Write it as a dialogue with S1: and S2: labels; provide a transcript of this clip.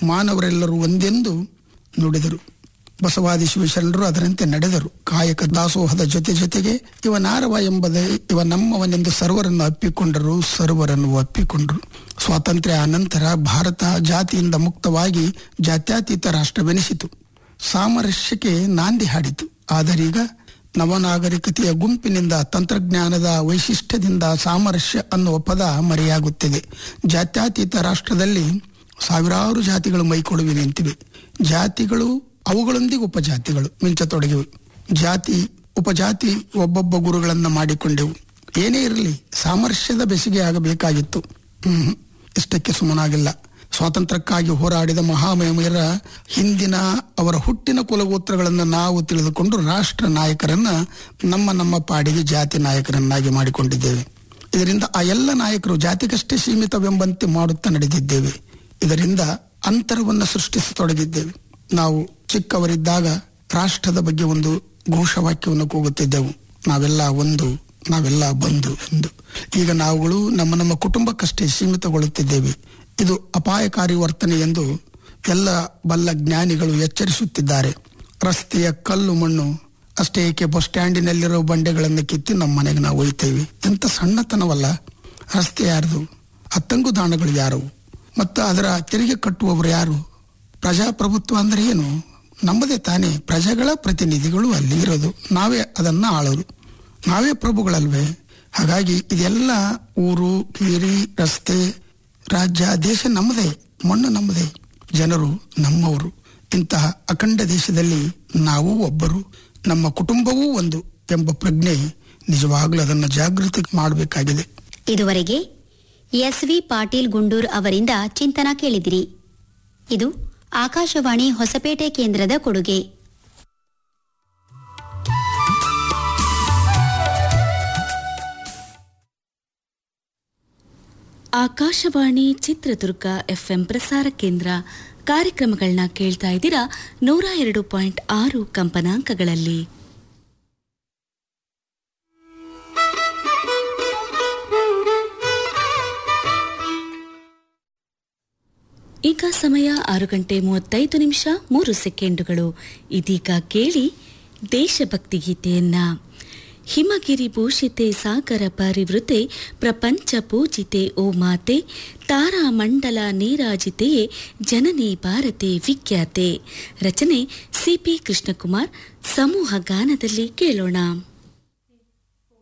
S1: ಮಾನವರೆಲ್ಲರೂ ಒಂದೆಂದು ನುಡಿದರು ಬಸವಾದಿ ಶಿವಶರಣರು ಅದರಂತೆ ನಡೆದರು ಕಾಯಕ ದಾಸೋಹದ ಜೊತೆ ಜೊತೆಗೆ ಇವ ನಾರವ ಎಂಬುದೇ ಇವ ನಮ್ಮವನೆಂದು ಸರ್ವರನ್ನು ಅಪ್ಪಿಕೊಂಡರು ಸರ್ವರನ್ನು ಒಪ್ಪಿಕೊಂಡರು ಸ್ವಾತಂತ್ರ್ಯ ಅನಂತರ ಭಾರತ ಜಾತಿಯಿಂದ ಮುಕ್ತವಾಗಿ ಜಾತ್ಯತೀತ ರಾಷ್ಟ್ರವೆನಿಸಿತು ಸಾಮರಸ್ಯಕ್ಕೆ ನಾಂದಿ ಹಾಡಿತು ಆದರೀಗ ನವನಾಗರಿಕತೆಯ ಗುಂಪಿನಿಂದ ತಂತ್ರಜ್ಞಾನದ ವೈಶಿಷ್ಟ್ಯದಿಂದ ಸಾಮರಸ್ಯ ಅನ್ನುವ ಪದ ಮರೆಯಾಗುತ್ತಿದೆ ಜಾತ್ಯತೀತ ರಾಷ್ಟ್ರದಲ್ಲಿ ಸಾವಿರಾರು ಜಾತಿಗಳು ಮೈಕೊಡುವಿ ನಿಂತಿವೆ ಜಾತಿಗಳು ಅವುಗಳೊಂದಿಗೆ ಉಪಜಾತಿಗಳು ಮಿಂಚತೊಡಗಿವೆ ಜಾತಿ ಉಪಜಾತಿ ಒಬ್ಬೊಬ್ಬ ಗುರುಗಳನ್ನ ಮಾಡಿಕೊಂಡೆವು ಏನೇ ಇರಲಿ ಸಾಮರಸ್ಯದ ಬೆಸಿಗೆ ಆಗಬೇಕಾಗಿತ್ತು ಹ್ಮ್ ಇಷ್ಟಕ್ಕೆ ಸುಮ್ಮನಾಗಿಲ್ಲ ಸ್ವಾತಂತ್ರ್ಯಕ್ಕಾಗಿ ಹೋರಾಡಿದ ಮಹಾಮಹಿಮರ ಹಿಂದಿನ ಅವರ ಹುಟ್ಟಿನ ಕುಲಗೋತ್ರಗಳನ್ನು ನಾವು ತಿಳಿದುಕೊಂಡು ರಾಷ್ಟ್ರ ನಾಯಕರನ್ನ ನಮ್ಮ ನಮ್ಮ ಪಾಡಿಗೆ ಜಾತಿ ನಾಯಕರನ್ನಾಗಿ ಮಾಡಿಕೊಂಡಿದ್ದೇವೆ ಇದರಿಂದ ಆ ಎಲ್ಲ ನಾಯಕರು ಜಾತಿಗಷ್ಟೇ ಸೀಮಿತವೆಂಬಂತೆ ಮಾಡುತ್ತಾ ನಡೆದಿದ್ದೇವೆ ಇದರಿಂದ ಅಂತರವನ್ನು ಸೃಷ್ಟಿಸತೊಡಗಿದ್ದೇವೆ ನಾವು ಚಿಕ್ಕವರಿದ್ದಾಗ ರಾಷ್ಟ್ರದ ಬಗ್ಗೆ ಒಂದು ಘೋಷವಾಕ್ಯವನ್ನು ಕೂಗುತ್ತಿದ್ದೆವು ನಾವೆಲ್ಲ ಒಂದು ನಾವೆಲ್ಲ ಬಂಧು ಎಂದು ಈಗ ನಾವುಗಳು ನಮ್ಮ ನಮ್ಮ ಕುಟುಂಬಕ್ಕಷ್ಟೇ ಸೀಮಿತಗೊಳ್ಳುತ್ತಿದ್ದೇವೆ ಇದು ಅಪಾಯಕಾರಿ ವರ್ತನೆ ಎಂದು ಎಲ್ಲ ಬಲ್ಲ ಜ್ಞಾನಿಗಳು ಎಚ್ಚರಿಸುತ್ತಿದ್ದಾರೆ ರಸ್ತೆಯ ಕಲ್ಲು ಮಣ್ಣು ಅಷ್ಟೇ ಏಕೆ ಬಸ್ ಸ್ಟ್ಯಾಂಡಿನಲ್ಲಿರೋ ಬಂಡೆಗಳನ್ನು ಕಿತ್ತಿ ನಮ್ಮ ಮನೆಗೆ ನಾವು ಒಯ್ತೇವೆ ಎಂತ ಸಣ್ಣತನವಲ್ಲ ರಸ್ತೆ ಯಾರ್ದು ಆ ತಂಗುದಾಣಗಳು ಯಾರು ಮತ್ತು ಅದರ ತೆರಿಗೆ ಕಟ್ಟುವವರು ಯಾರು ಪ್ರಜಾಪ್ರಭುತ್ವ ಅಂದ್ರೆ ಏನು ನಮ್ಮದೇ ತಾನೇ ಪ್ರಜೆಗಳ ಪ್ರತಿನಿಧಿಗಳು ಅಲ್ಲಿ ಇರೋದು ನಾವೇ ಅದನ್ನ ಆಳೋರು ನಾವೇ ಪ್ರಭುಗಳಲ್ವೇ ಹಾಗಾಗಿ ಇದೆಲ್ಲ ಊರು ಕೀರಿ ರಸ್ತೆ ರಾಜ್ಯ ದೇಶ ನಮ್ಮದೇ ಮಣ್ಣು ನಮ್ಮದೇ ಜನರು ನಮ್ಮವರು ಇಂತಹ ಅಖಂಡ ದೇಶದಲ್ಲಿ ನಾವು ಒಬ್ಬರು ನಮ್ಮ ಕುಟುಂಬವೂ ಒಂದು ಎಂಬ ಪ್ರಜ್ಞೆ ನಿಜವಾಗ್ಲೂ ಅದನ್ನು ಜಾಗೃತಿ ಮಾಡಬೇಕಾಗಿದೆ
S2: ಇದುವರೆಗೆ ಎಸ್ವಿ ಪಾಟೀಲ್ ಗುಂಡೂರ್ ಅವರಿಂದ ಚಿಂತನ ಕೇಳಿದಿರಿ ಇದು ಆಕಾಶವಾಣಿ ಹೊಸಪೇಟೆ ಕೇಂದ್ರದ ಕೊಡುಗೆ
S3: ಆಕಾಶವಾಣಿ ಚಿತ್ರದುರ್ಗ ಎಫ್ಎಂ ಪ್ರಸಾರ ಕೇಂದ್ರ ಕಾರ್ಯಕ್ರಮಗಳನ್ನ ಕೇಳ್ತಾ ಇದ್ದೀರಾ ನೂರ ಎರಡು ಪಾಯಿಂಟ್ ಆರು ಕಂಪನಾಂಕಗಳಲ್ಲಿ ಈಗ ಸಮಯ ಆರು ಗಂಟೆ ಮೂವತ್ತೈದು ನಿಮಿಷ ಮೂರು ಸೆಕೆಂಡುಗಳು ಇದೀಗ ಕೇಳಿ ದೇಶಭಕ್ತಿ ಗೀತೆಯನ್ನ ಹಿಮಗಿರಿ ಭೂಷಿತೆ ಸಾಗರ ಪರಿವೃತೆ ಪ್ರಪಂಚ ಪೂಜಿತೆ ಓ ಮಾತೆ ತಾರಾ ಮಂಡಲ ನೀರಾಜಿತೆಯೇ ಜನನಿ ಭಾರತೆ ವಿಖ್ಯಾತೆ ರಚನೆ ಸಿಪಿ ಕೃಷ್ಣಕುಮಾರ್ ಸಮೂಹ ಗಾನದಲ್ಲಿ ಕೇಳೋಣ